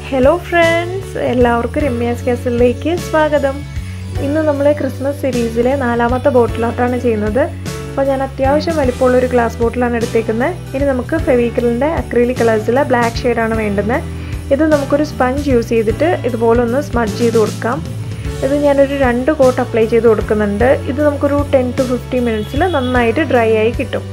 hello friends എല്ലാവർക്കും രമ്യാസ് കാസലിലേക്ക് സ്വാഗതം ഇന്ന് നമ്മൾ ക്രിസ്മസ് സീരീസിലെ നാലാമത്തെ ബോട്ടിലാട്ടാണ് ചെയ്യുന്നത് അപ്പോൾ ഞാൻ അത്യാവശ്യം വലിപ്പമുള്ള ഒരു ഗ്ലാസ് ബോട്ടിലാണ് എടുത്തേക്കുന്നത് ഇനി നമുക്ക് ഫെവിക്കലിൻ്റെ അക്രീലിക് കളേഴ്സിലെ ബ്ലാക്ക് ഷെയ്ഡാണ് വേണ്ടുന്നത് ഇത് നമുക്കൊരു സ്പഞ്ച് യൂസ് ചെയ്തിട്ട് ഇതുപോലെ ഒന്ന് സ്മഡ്ജ് ചെയ്ത് കൊടുക്കാം ഇത് ഞാനൊരു രണ്ട് കോട്ട് അപ്ലൈ ചെയ്ത് കൊടുക്കുന്നുണ്ട് ഇത് നമുക്കൊരു ടെൻ ടു ഫിഫ്റ്റി മിനിറ്റ്സിൽ നന്നായിട്ട് ഡ്രൈ ആയി കിട്ടും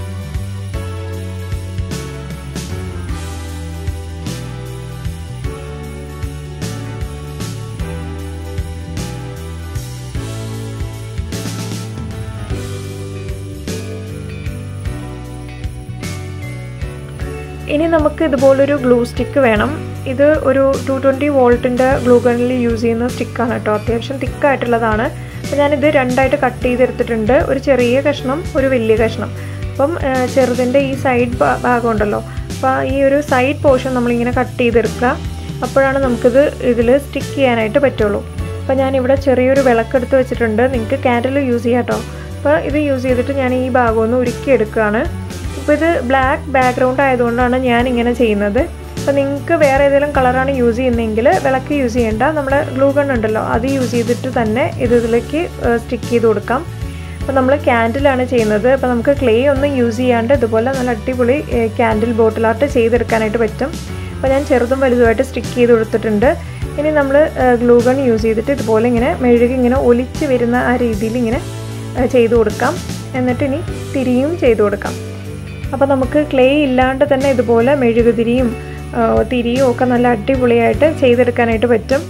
ഇനി നമുക്ക് ഇതുപോലൊരു ഗ്ലൂ സ്റ്റിക്ക് വേണം ഇത് ഒരു ടു ട്വൻറ്റി വോൾട്ടിൻ്റെ ഗ്ലൂ ഗണ്ണിൽ യൂസ് ചെയ്യുന്ന സ്റ്റിക്കാണ് കേട്ടോ അത്യാവശ്യം തിക്കായിട്ടുള്ളതാണ് അപ്പോൾ ഞാനിത് രണ്ടായിട്ട് കട്ട് ചെയ്തെടുത്തിട്ടുണ്ട് ഒരു ചെറിയ കഷ്ണം ഒരു വലിയ കഷ്ണം അപ്പം ചെറുതിൻ്റെ ഈ സൈഡ് ഭാഗം ഉണ്ടല്ലോ അപ്പോൾ ഈ ഒരു സൈഡ് പോർഷൻ നമ്മളിങ്ങനെ കട്ട് ചെയ്തെടുക്കുക അപ്പോഴാണ് നമുക്കിത് ഇതിൽ സ്റ്റിക്ക് ചെയ്യാനായിട്ട് പറ്റുള്ളൂ അപ്പോൾ ഞാനിവിടെ ചെറിയൊരു വിളക്കെടുത്ത് വെച്ചിട്ടുണ്ട് നിങ്ങൾക്ക് ക്യാൻഡിൽ യൂസ് ചെയ്യാം കേട്ടോ അപ്പോൾ ഇത് യൂസ് ചെയ്തിട്ട് ഞാൻ ഈ ഭാഗം ഒന്ന് ഉരുക്കി എടുക്കുകയാണ് ഇപ്പോൾ ഇത് ബ്ലാക്ക് ബാക്ക്ഗ്രൗണ്ട് ആയതുകൊണ്ടാണ് ഞാൻ ഇങ്ങനെ ചെയ്യുന്നത് അപ്പോൾ നിങ്ങൾക്ക് വേറെ ഏതെങ്കിലും കളറാണ് യൂസ് ചെയ്യുന്നതെങ്കിൽ വിളക്ക് യൂസ് ചെയ്യേണ്ട നമ്മുടെ ഗ്ലൂ ഗൺ ഉണ്ടല്ലോ അത് യൂസ് ചെയ്തിട്ട് തന്നെ ഇത് ഇതിലേക്ക് സ്റ്റിക്ക് ചെയ്ത് കൊടുക്കാം അപ്പോൾ നമ്മൾ ക്യാൻഡിലാണ് ചെയ്യുന്നത് അപ്പോൾ നമുക്ക് ക്ലേ ഒന്നും യൂസ് ചെയ്യാണ്ട് ഇതുപോലെ നല്ല അടിപൊളി ക്യാൻഡിൽ ബോട്ടിലാർട്ട് ചെയ്തെടുക്കാനായിട്ട് പറ്റും അപ്പോൾ ഞാൻ ചെറുതും വലുതുമായിട്ട് സ്റ്റിക്ക് ചെയ്ത് കൊടുത്തിട്ടുണ്ട് ഇനി നമ്മൾ ഗ്ലൂ ഗൺ യൂസ് ചെയ്തിട്ട് ഇതുപോലെ ഇങ്ങനെ മെഴുകി ഇങ്ങനെ ഒലിച്ച് വരുന്ന ആ രീതിയിൽ ഇങ്ങനെ ചെയ്ത് കൊടുക്കാം എന്നിട്ട് ഇനി തിരിയും ചെയ്ത് കൊടുക്കാം അപ്പോൾ നമുക്ക് ക്ലേ ഇല്ലാണ്ട് തന്നെ ഇതുപോലെ മെഴുകുതിരിയും തിരിയും ഒക്കെ നല്ല അടിപൊളിയായിട്ട് ചെയ്തെടുക്കാനായിട്ട് പറ്റും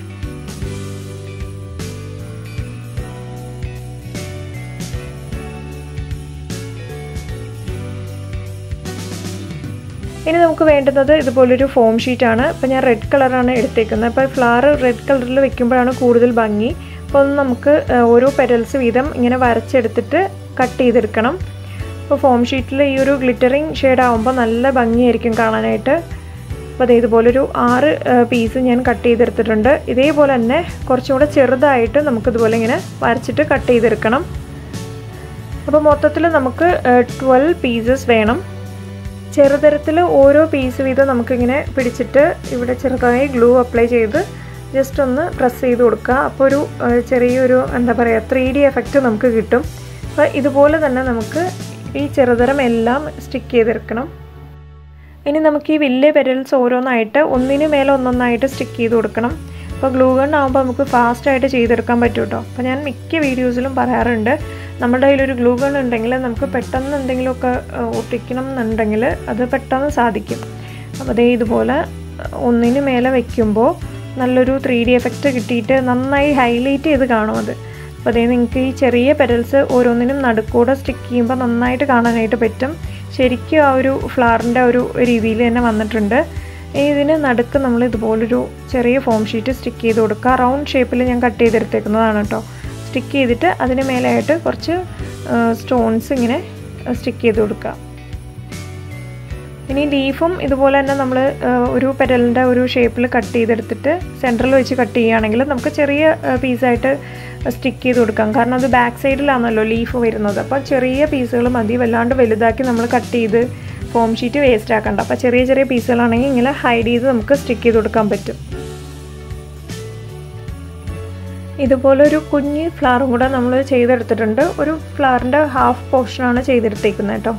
ഇനി നമുക്ക് വേണ്ടുന്നത് ഇതുപോലൊരു ഫോം ഷീറ്റാണ് അപ്പോൾ ഞാൻ റെഡ് കളറാണ് എടുത്തേക്കുന്നത് അപ്പോൾ ഫ്ലവർ റെഡ് കളറിൽ വെക്കുമ്പോഴാണ് കൂടുതൽ ഭംഗി അപ്പോൾ ഒന്ന് നമുക്ക് ഓരോ പെരൽസ് വീതം ഇങ്ങനെ വരച്ചെടുത്തിട്ട് കട്ട് ചെയ്തെടുക്കണം അപ്പോൾ ഫോം ഷീറ്റിൽ ഈ ഒരു ഗ്ലിറ്ററിങ് ഷെയ്ഡ് ആകുമ്പോൾ നല്ല ഭംഗിയായിരിക്കും കാണാനായിട്ട് അപ്പോൾ അതേ ഇതുപോലൊരു ആറ് പീസ് ഞാൻ കട്ട് ചെയ്തെടുത്തിട്ടുണ്ട് ഇതേപോലെ തന്നെ കുറച്ചും കൂടെ ചെറുതായിട്ട് നമുക്കിതുപോലെ ഇങ്ങനെ വരച്ചിട്ട് കട്ട് ചെയ്തെടുക്കണം അപ്പോൾ മൊത്തത്തിൽ നമുക്ക് ട്വൽവ് പീസസ് വേണം ചെറുതരത്തിൽ ഓരോ പീസ് വീതം നമുക്കിങ്ങനെ പിടിച്ചിട്ട് ഇവിടെ ചെറുതായി ഗ്ലൂ അപ്ലൈ ചെയ്ത് ജസ്റ്റ് ഒന്ന് പ്രസ് ചെയ്ത് കൊടുക്കുക അപ്പോൾ ഒരു ചെറിയൊരു എന്താ പറയുക ത്രീ ഡി എഫക്റ്റ് നമുക്ക് കിട്ടും അപ്പോൾ ഇതുപോലെ തന്നെ നമുക്ക് ഈ ചെറുതരം എല്ലാം സ്റ്റിക്ക് ചെയ്തെടുക്കണം ഇനി നമുക്ക് ഈ വലിയ പെരൽസ് ഓരോന്നായിട്ട് ഒന്നിന് മേലെ ഒന്നൊന്നായിട്ട് സ്റ്റിക്ക് ചെയ്ത് കൊടുക്കണം അപ്പോൾ ഗ്ലൂ ഗൺ ആകുമ്പോൾ നമുക്ക് ഫാസ്റ്റായിട്ട് ചെയ്തെടുക്കാൻ പറ്റും കേട്ടോ അപ്പോൾ ഞാൻ മിക്ക വീഡിയോസിലും പറയാറുണ്ട് നമ്മുടെ കയ്യിലൊരു ഗ്ലൂ ഗൺ ഉണ്ടെങ്കിൽ നമുക്ക് പെട്ടെന്ന് എന്തെങ്കിലുമൊക്കെ ഒട്ടിക്കണം എന്നുണ്ടെങ്കിൽ അത് പെട്ടെന്ന് സാധിക്കും അപ്പോൾ അതേ ഇതുപോലെ ഒന്നിന് മേലെ വയ്ക്കുമ്പോൾ നല്ലൊരു ത്രീ ഡി എഫക്റ്റ് കിട്ടിയിട്ട് നന്നായി ഹൈലൈറ്റ് ചെയ്ത് കാണും അത് അപ്പോൾ അതേ നിങ്ങൾക്ക് ഈ ചെറിയ പെരൽസ് ഓരോന്നിനും നടുക്കൂടെ സ്റ്റിക്ക് ചെയ്യുമ്പോൾ നന്നായിട്ട് കാണാനായിട്ട് പറ്റും ശരിക്കും ആ ഒരു ഫ്ലവറിൻ്റെ ഒരു രീതിയിൽ തന്നെ വന്നിട്ടുണ്ട് ഇതിന് നടുക്ക് നമ്മൾ ഇതുപോലൊരു ചെറിയ ഫോം ഷീറ്റ് സ്റ്റിക്ക് ചെയ്ത് കൊടുക്കുക റൗണ്ട് ഷേപ്പിൽ ഞാൻ കട്ട് ചെയ്തെടുത്തേക്കുന്നതാണ് കേട്ടോ സ്റ്റിക്ക് ചെയ്തിട്ട് അതിന് മേലായിട്ട് കുറച്ച് സ്റ്റോൺസ് ഇങ്ങനെ സ്റ്റിക്ക് ചെയ്ത് കൊടുക്കുക ഇനി ലീഫും ഇതുപോലെ തന്നെ നമ്മൾ ഒരു പെരലിൻ്റെ ഒരു ഷേപ്പിൽ കട്ട് ചെയ്തെടുത്തിട്ട് സെൻറ്ററിൽ വെച്ച് കട്ട് ചെയ്യുകയാണെങ്കിൽ നമുക്ക് ചെറിയ പീസായിട്ട് സ്റ്റിക്ക് ചെയ്ത് കൊടുക്കാം കാരണം അത് ബാക്ക് സൈഡിലാണല്ലോ ലീഫ് വരുന്നത് അപ്പോൾ ചെറിയ പീസുകൾ മതി വല്ലാണ്ട് വലുതാക്കി നമ്മൾ കട്ട് ചെയ്ത് ഫോം ഷീറ്റ് വേസ്റ്റ് ആക്കണ്ട അപ്പോൾ ചെറിയ ചെറിയ പീസുകളാണെങ്കിൽ ഇങ്ങനെ ഹൈഡ് ചെയ്ത് നമുക്ക് സ്റ്റിക്ക് ചെയ്ത് കൊടുക്കാൻ പറ്റും ഇതുപോലെ ഒരു കുഞ്ഞ് ഫ്ലവറും കൂടെ നമ്മൾ ചെയ്തെടുത്തിട്ടുണ്ട് ഒരു ഫ്ലവറിൻ്റെ ഹാഫ് പോർഷനാണ് ചെയ്തെടുത്തേക്കുന്നത് കേട്ടോ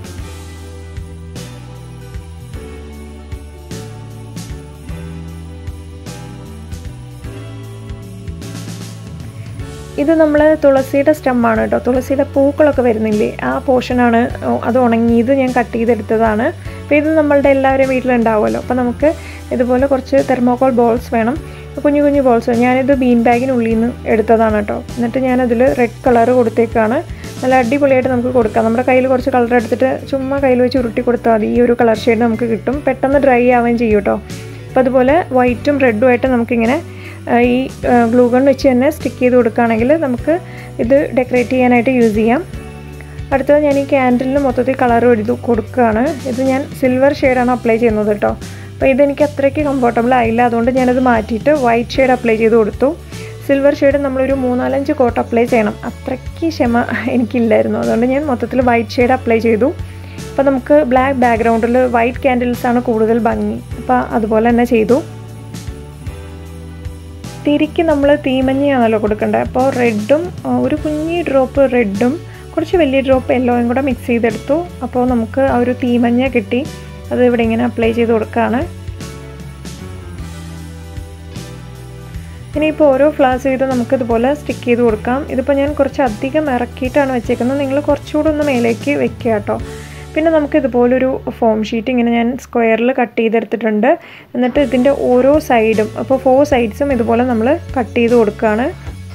ഇത് നമ്മൾ തുളസിയുടെ സ്റ്റെമ്മാണ് കേട്ടോ തുളസിയുടെ പൂക്കളൊക്കെ വരുന്നില്ലേ ആ പോർഷനാണ് അത് ഉണങ്ങിയത് ഞാൻ കട്ട് ചെയ്തെടുത്തതാണ് അപ്പോൾ ഇത് നമ്മളുടെ എല്ലാവരും വീട്ടിലുണ്ടാവുമല്ലോ അപ്പോൾ നമുക്ക് ഇതുപോലെ കുറച്ച് തെർമോക്കോൾ ബോൾസ് വേണം കുഞ്ഞു കുഞ്ഞു ബോൾസ് ഞാനിത് ബീൻ ബാഗിനുള്ളിൽ നിന്ന് എടുത്തതാണ് കേട്ടോ എന്നിട്ട് ഞാനതിൽ റെഡ് കളർ കൊടുത്തേക്കാണ് നല്ല അടിപൊളിയായിട്ട് നമുക്ക് കൊടുക്കാം നമ്മുടെ കയ്യിൽ കുറച്ച് കളർ എടുത്തിട്ട് ചുമ്മാ കയ്യിൽ വെച്ച് ഉരുട്ടി കൊടുത്താൽ മതി ഈ ഒരു കളർ ഷെയ്ഡ് നമുക്ക് കിട്ടും പെട്ടെന്ന് ഡ്രൈ ആവുകയും ചെയ്യും കേട്ടോ അപ്പോൾ അതുപോലെ വൈറ്റും റെഡും ആയിട്ട് നമുക്കിങ്ങനെ ഈ ഗ്ലൂ ഗൺ വെച്ച് തന്നെ സ്റ്റിക്ക് ചെയ്ത് കൊടുക്കുകയാണെങ്കിൽ നമുക്ക് ഇത് ഡെക്കറേറ്റ് ചെയ്യാനായിട്ട് യൂസ് ചെയ്യാം അടുത്തത് ഞാൻ ഈ ക്യാൻഡിലിന് മൊത്തത്തിൽ കളർ എഴുതി കൊടുക്കുകയാണ് ഇത് ഞാൻ സിൽവർ ഷെയ്ഡാണ് അപ്ലൈ ചെയ്യുന്നത് കേട്ടോ അപ്പോൾ ഇതെനിക്ക് അത്രയ്ക്ക് കംഫർട്ടബിൾ ആയില്ല അതുകൊണ്ട് ഞാനത് മാറ്റിയിട്ട് വൈറ്റ് ഷെയ്ഡ് അപ്ലൈ ചെയ്ത് കൊടുത്തു സിൽവർ ഷെയ്ഡ് നമ്മളൊരു മൂന്നാലഞ്ച് കോട്ട് അപ്ലൈ ചെയ്യണം അത്രയ്ക്ക് ക്ഷമ എനിക്കില്ലായിരുന്നു അതുകൊണ്ട് ഞാൻ മൊത്തത്തിൽ വൈറ്റ് ഷെയ്ഡ് അപ്ലൈ ചെയ്തു അപ്പോൾ നമുക്ക് ബ്ലാക്ക് ബാക്ക്ഗ്രൗണ്ടിൽ വൈറ്റ് ക്യാൻഡിൽസ് ആണ് കൂടുതൽ ഭംഗി അപ്പോൾ അതുപോലെ തന്നെ ചെയ്തു തിരിക്ക് നമ്മൾ തീമഞ്ഞയാണല്ലോ കൊടുക്കേണ്ടത് അപ്പോൾ റെഡും ഒരു കുഞ്ഞി ഡ്രോപ്പ് റെഡും കുറച്ച് വലിയ ഡ്രോപ്പ് യെല്ലോയും കൂടെ മിക്സ് ചെയ്തെടുത്തു അപ്പോൾ നമുക്ക് ആ ഒരു തീമഞ്ഞ കിട്ടി അത് ഇവിടെ ഇങ്ങനെ അപ്ലൈ ചെയ്ത് കൊടുക്കുകയാണ് ഇനിയിപ്പോൾ ഓരോ ഫ്ലാസ് ചെയ്ത് നമുക്കിതുപോലെ സ്റ്റിക്ക് ചെയ്ത് കൊടുക്കാം ഇതിപ്പോൾ ഞാൻ കുറച്ച് അധികം ഇറക്കിയിട്ടാണ് വെച്ചേക്കുന്നത് നിങ്ങൾ കുറച്ചുകൂടെ ഒന്ന് മേലേക്ക് വെക്കുക കേട്ടോ പിന്നെ നമുക്ക് ഇതുപോലൊരു ഫോം ഷീറ്റ് ഇങ്ങനെ ഞാൻ സ്ക്വയറിൽ കട്ട് ചെയ്തെടുത്തിട്ടുണ്ട് എന്നിട്ട് ഇതിൻ്റെ ഓരോ സൈഡും അപ്പോൾ ഫോർ സൈഡ്സും ഇതുപോലെ നമ്മൾ കട്ട് ചെയ്ത് കൊടുക്കുകയാണ്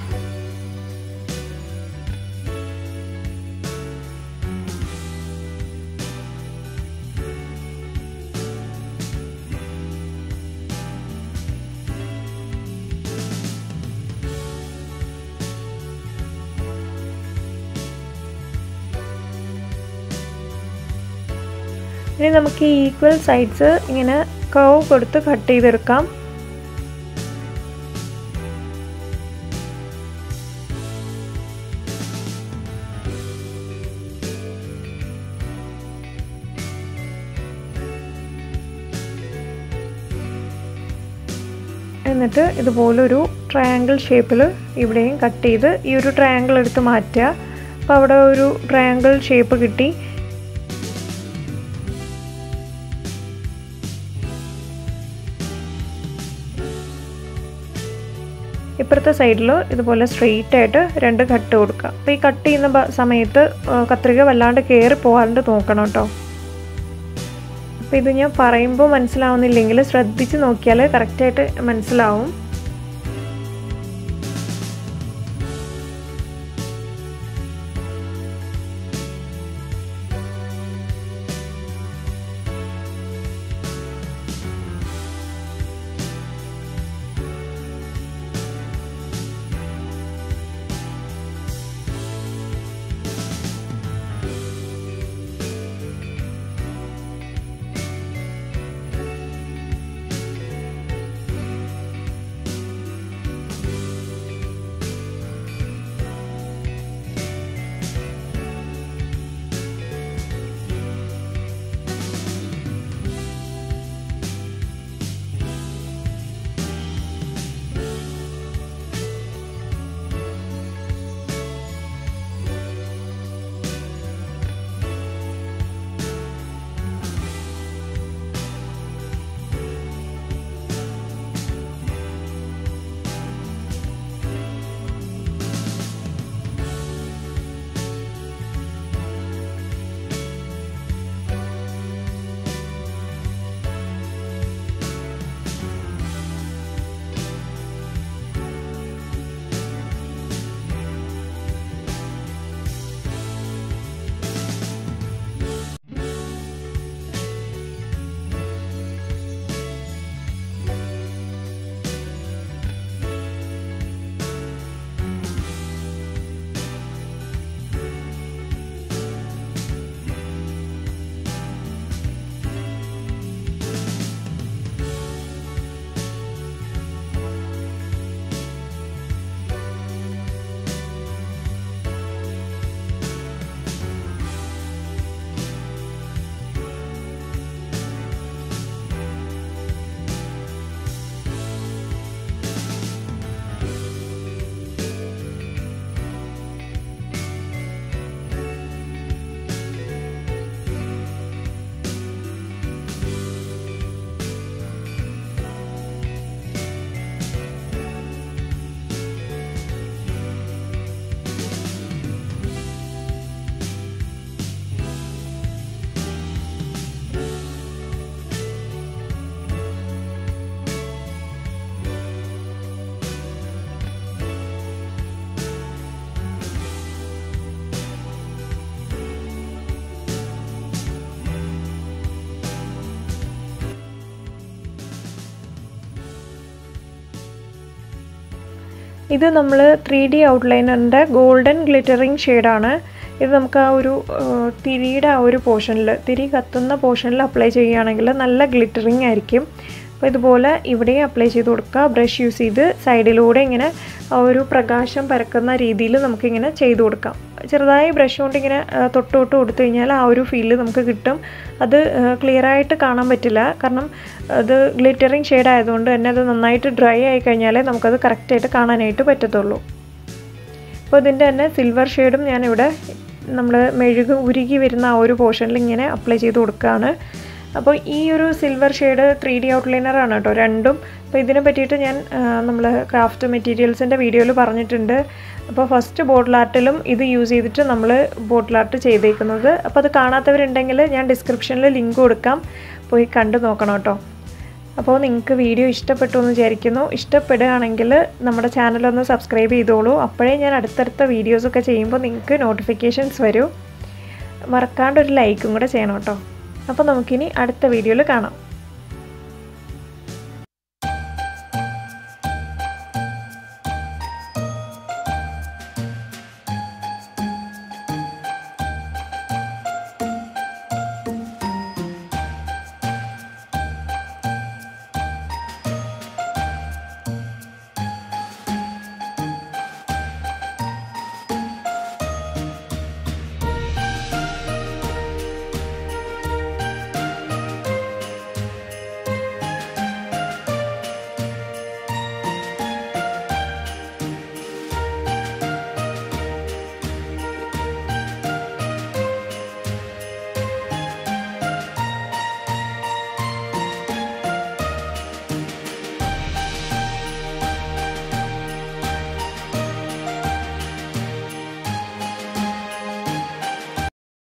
ഇനി നമുക്ക് ഈ ഈക്വൽ സൈഡ്സ് ഇങ്ങനെ കർവ് കൊടുത്ത് കട്ട് ചെയ്തെടുക്കാം എന്നിട്ട് ഇതുപോലൊരു ട്രയാങ്കിൾ ഷേപ്പിൽ ഇവിടെയും കട്ട് ചെയ്ത് ഈ ഒരു ട്രയാങ്കിൾ എടുത്ത് മാറ്റുക അപ്പോൾ അവിടെ ഒരു ട്രയാങ്കിൾ ഷേപ്പ് കിട്ടി ഇപ്പുറത്തെ സൈഡിൽ ഇതുപോലെ സ്ട്രെയിറ്റ് ആയിട്ട് രണ്ട് കട്ട് കൊടുക്കുക അപ്പോൾ ഈ കട്ട് ചെയ്യുന്ന സമയത്ത് കത്രിക വല്ലാണ്ട് കയറി പോകാണ്ട് നോക്കണം കേട്ടോ അപ്പോൾ ഇത് ഞാൻ പറയുമ്പോൾ മനസ്സിലാവുന്നില്ലെങ്കിൽ ശ്രദ്ധിച്ച് നോക്കിയാൽ കറക്റ്റായിട്ട് മനസ്സിലാവും ഇത് നമ്മൾ ത്രീ ഡി ഔട്ട്ലൈനറിൻ്റെ ഗോൾഡൻ ഗ്ലിറ്ററിങ് ഷെയ്ഡാണ് ഇത് നമുക്ക് ആ ഒരു തിരിയുടെ ആ ഒരു പോർഷനിൽ തിരി കത്തുന്ന പോർഷനിൽ അപ്ലൈ ചെയ്യുകയാണെങ്കിൽ നല്ല ഗ്ലിറ്ററിങ് ആയിരിക്കും അപ്പോൾ ഇതുപോലെ ഇവിടെയും അപ്ലൈ ചെയ്ത് കൊടുക്കുക ബ്രഷ് യൂസ് ചെയ്ത് സൈഡിലൂടെ ഇങ്ങനെ ആ ഒരു പ്രകാശം പരക്കുന്ന രീതിയിൽ നമുക്കിങ്ങനെ ചെയ്ത് കൊടുക്കാം ചെറുതായി ബ്രഷ് കൊണ്ട് ഇങ്ങനെ തൊട്ട് തൊട്ട് കൊടുത്തു കഴിഞ്ഞാൽ ആ ഒരു ഫീല് നമുക്ക് കിട്ടും അത് ക്ലിയർ ആയിട്ട് കാണാൻ പറ്റില്ല കാരണം അത് ഗ്ലിറ്ററിങ് ഷെയ്ഡ് ആയതുകൊണ്ട് തന്നെ അത് നന്നായിട്ട് ഡ്രൈ ആയി കഴിഞ്ഞാലേ നമുക്കത് കറക്റ്റായിട്ട് കാണാനായിട്ട് പറ്റത്തുള്ളൂ അപ്പോൾ ഇതിൻ്റെ തന്നെ സിൽവർ ഷെയ്ഡും ഞാനിവിടെ നമ്മൾ മെഴുക് ഉരുകി വരുന്ന ആ ഒരു പോർഷനിൽ ഇങ്ങനെ അപ്ലൈ ചെയ്ത് കൊടുക്കുകയാണ് അപ്പോൾ ഈ ഒരു സിൽവർ ഷെയ്ഡ് ത്രീ ഡി ഔട്ട്ലൈനറാണ് കേട്ടോ രണ്ടും അപ്പോൾ ഇതിനെ പറ്റിയിട്ട് ഞാൻ നമ്മൾ ക്രാഫ്റ്റ് മെറ്റീരിയൽസിൻ്റെ വീഡിയോയിൽ പറഞ്ഞിട്ടുണ്ട് അപ്പോൾ ഫസ്റ്റ് ബോട്ടിൽ ആർട്ടിലും ഇത് യൂസ് ചെയ്തിട്ട് നമ്മൾ ബോട്ടിൽ ആർട്ട് ചെയ്തേക്കുന്നത് അപ്പോൾ അത് കാണാത്തവരുണ്ടെങ്കിൽ ഞാൻ ഡിസ്ക്രിപ്ഷനിൽ ലിങ്ക് കൊടുക്കാം പോയി കണ്ടു നോക്കണം കേട്ടോ അപ്പോൾ നിങ്ങൾക്ക് വീഡിയോ ഇഷ്ടപ്പെട്ടു എന്ന് വിചാരിക്കുന്നു ഇഷ്ടപ്പെടുകയാണെങ്കിൽ നമ്മുടെ ചാനലൊന്ന് സബ്സ്ക്രൈബ് ചെയ്തോളൂ അപ്പോഴേ ഞാൻ അടുത്തടുത്ത വീഡിയോസൊക്കെ ചെയ്യുമ്പോൾ നിങ്ങൾക്ക് നോട്ടിഫിക്കേഷൻസ് വരും മറക്കാണ്ട് ഒരു ലൈക്കും കൂടെ ചെയ്യണം കേട്ടോ അപ്പോൾ നമുക്കിനി അടുത്ത വീഡിയോയിൽ കാണാം